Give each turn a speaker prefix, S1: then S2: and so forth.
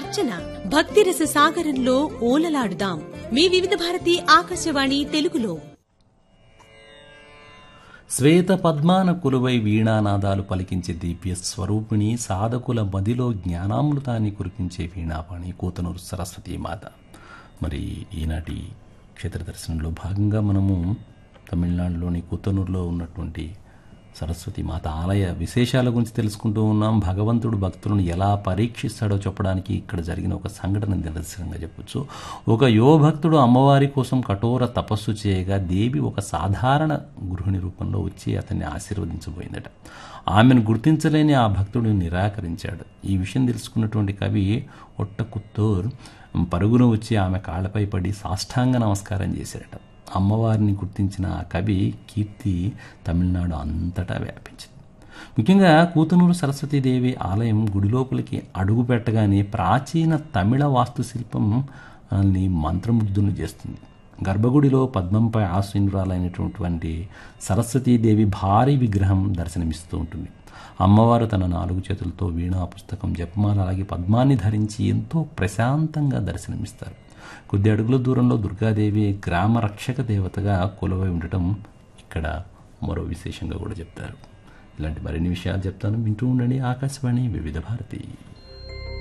S1: అర్చన భక్తిరస సాగరంలో ఓలలాడుదాం మీ వివిధ భారతి ఆకాశవాణి తెలుగులో
S2: శ్వేత పద్మాన కులువై వీణానాదాలు పలికించే దివ్య స్వరూపిణి సాధకుల మదిలో జ్ఞానామృతాన్ని కురిపించే వీణాపాణి కూతనూరు సరస్వతీ మాత మరి ఈనాటి క్షేత్ర దర్శనంలో భాగంగా మనము తమిళనాడులోని కూతనూరులో ఉన్నటువంటి సరస్వతి మాత ఆలయ విశేషాల గురించి తెలుసుకుంటూ ఉన్నాం భగవంతుడు భక్తులను ఎలా పరీక్షిస్తాడో చెప్పడానికి ఇక్కడ జరిగిన ఒక సంఘటన నిదర్శనంగా చెప్పొచ్చు ఒక యువ భక్తుడు అమ్మవారి కోసం కఠోర తపస్సు చేయగా దేవి ఒక సాధారణ గృహిణి రూపంలో వచ్చి అతన్ని ఆశీర్వదించబోయిందట ఆమెను గుర్తించలేని ఆ భక్తుడు నిరాకరించాడు ఈ విషయం తెలుసుకున్నటువంటి కవి ఒట్టకుత్తూర్ పరుగున వచ్చి ఆమె కాళ్ళపై పడి సాష్టాంగ నమస్కారం చేశాడట అమ్మవారిని గుర్తించిన ఆ కవి కీర్తి తమిళనాడు అంతటా వ్యాపించింది ముఖ్యంగా కూతునూరు సరస్వతీదేవి ఆలయం గుడి లోపలికి అడుగు పెట్టగానే ప్రాచీన తమిళ వాస్తుశిల్పం మనల్ని మంత్రముగ్ధులు చేస్తుంది గర్భగుడిలో పద్మంపై ఆశీనురాలైనటువంటి సరస్వతీదేవి భారీ విగ్రహం దర్శనమిస్తూ ఉంటుంది అమ్మవారు తన నాలుగు చేతులతో వీణా పుస్తకం జపమాల అలాగే పద్మాన్ని ధరించి ఎంతో ప్రశాంతంగా దర్శనమిస్తారు కొద్ది అడుగుల దూరంలో దుర్గాదేవి గ్రామ రక్షక దేవతగా కొలువై ఉండటం ఇక్కడ మరో విశేషంగా కూడా చెప్తారు ఇలాంటి మరిన్ని విషయాలు చెప్తాను వింటూ ఉండండి ఆకాశవాణి వివిధ భారతి